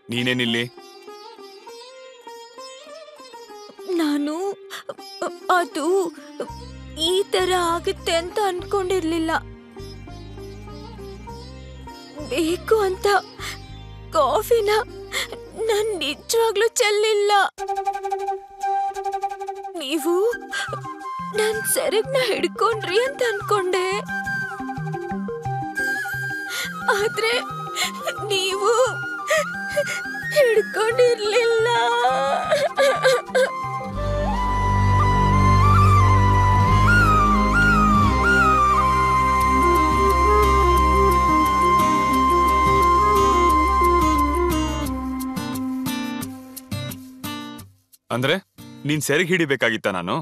ನೀನೇನಿಲ್ಲಿ ನಾನು ಅದು ಈ ತರ ಆಗುತ್ತೆ ಅಂತ ಅನ್ಕೊಂಡಿರ್ಲಿಲ್ಲ ಬೇಕು ಅಂತ ಕಾಫಿನ ನಾನ್ ನಿಜವಾಗ್ಲೂ ಚೆಲ್ಲಿಲ್ಲ ನೀವು ನನ್ ಸೆರಗ್ನ ಹಿಡ್ಕೊಂಡ್ರಿ ಅಂತ ಅನ್ಕೊಂಡೆ ಆದ್ರೆ ನೀವು ಹಿಡ್ಕೊಂಡಿರ್ಲಿಲ್ಲ ಅಂದ್ರೆ ನೀನ್ ಸೆರಗ್ ಹಿಡಿಬೇಕಾಗಿತ್ತ ನಾನು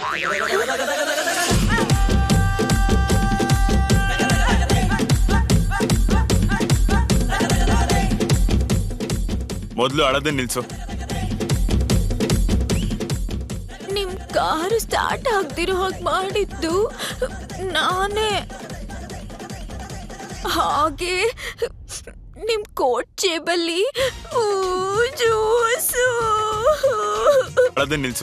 ಮೊದ್ಲು ಅಳದನ್ ನಿಲ್ಸು ನಿಮ್ ಕಾರು ಸ್ಟಾರ್ಟ್ ಆಗ್ದಿರೋ ಹಾಗೆ ಮಾಡಿದ್ದು ನಾನೇ ಹಾಗೆ ನಿಮ್ ಕೋಟ್ ಜೇಬಲ್ಲಿ ಊ, ಜ್ಯೂಸು ಅಳದನ್ ನಿಲ್ಸು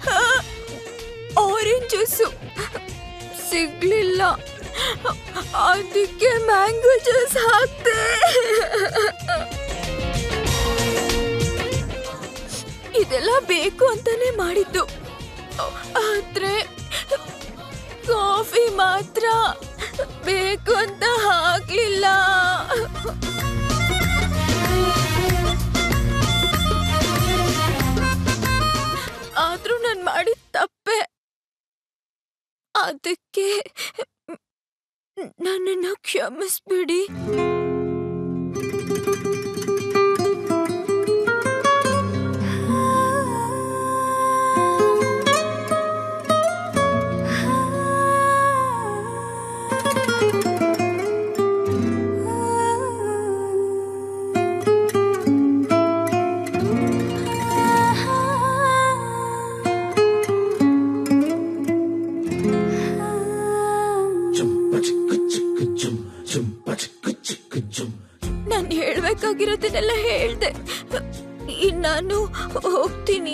ಆರೆಂಜ್ ಜ್ಯೂಸು ಸಿಗ್ಲಿಲ್ಲ ಅದಕ್ಕೆ ಮ್ಯಾಂಗೋ ಜ್ಯೂಸ್ ಹಾಕ್ತೆ ಇದೆಲ್ಲ ಬೇಕು ಅಂತಾನೆ ಮಾಡಿದ್ದು ಆದ್ರೆ ಕಾಫಿ ಮಾತ್ರ ಬೇಕು ಅಂತ ಹಾಕ್ಲಿಲ್ಲ ಆದ್ರೂ ನಾನು ಮಾಡಿದ ತಪ್ಪೆ ಅದಕ್ಕೆ ನನ್ನನ್ನು ಕ್ಷಮಿಸ್ಬಿಡಿ ನಾನು ಹೇಳ್ಬೇಕಾಗಿರೋದನ್ನೆಲ್ಲ ಹೇಳ್ದೆ ಇನ್ ನಾನು ಹೋಗ್ತೀನಿ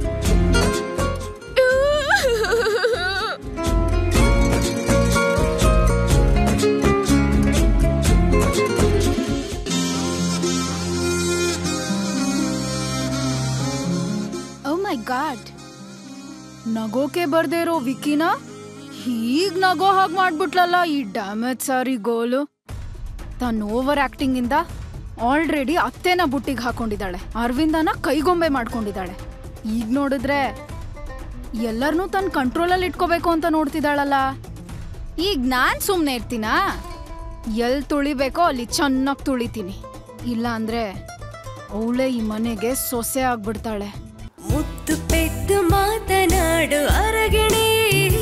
ಓ ಮೈ ಗಾಡ್ ನಗೋಕೆ ಬರ್ದೇ ಇರೋ ವಿಕಿನ ಹೀಗ್ ನಗೋ ಹಾಗೆ ಮಾಡ್ಬಿಟ್ಲಲ್ಲ ಈ ಡ್ಯಾಮೇಜ್ ಸಾರಿ ಗೋಲು ತನ್ನ ಓವರ್ ಆಕ್ಟಿಂಗ್ ಇಂದ ಆಲ್ರೆಡಿ ಅತ್ತೆನ ಬುಟ್ಟಿಗೆ ಹಾಕೊಂಡಿದ್ದಾಳೆ ಅರವಿಂದನ ಕೈಗೊಂಬೆ ಮಾಡ್ಕೊಂಡಿದ್ದಾಳೆ ಈಗ ನೋಡಿದ್ರೆ ಎಲ್ಲರನ್ನೂ ತನ್ನ ಕಂಟ್ರೋಲಲ್ಲಿ ಇಟ್ಕೋಬೇಕು ಅಂತ ನೋಡ್ತಿದ್ದಾಳಲ್ಲ ಈಗ ನಾನ್ ಸುಮ್ಮನೆ ಇರ್ತೀನಾ ಎಲ್ಲಿ ತುಳಿಬೇಕೋ ಅಲ್ಲಿ ಚೆನ್ನಾಗಿ ತುಳಿತೀನಿ ಇಲ್ಲ ಅಂದ್ರೆ ಅವಳೇ ಈ ಮನೆಗೆ ಸೊಸೆ ಆಗ್ಬಿಡ್ತಾಳೆ ಮುತ್ತು ಪೆಟ್ಟು ಮಾತನಾಡು ಅರಗಣೆ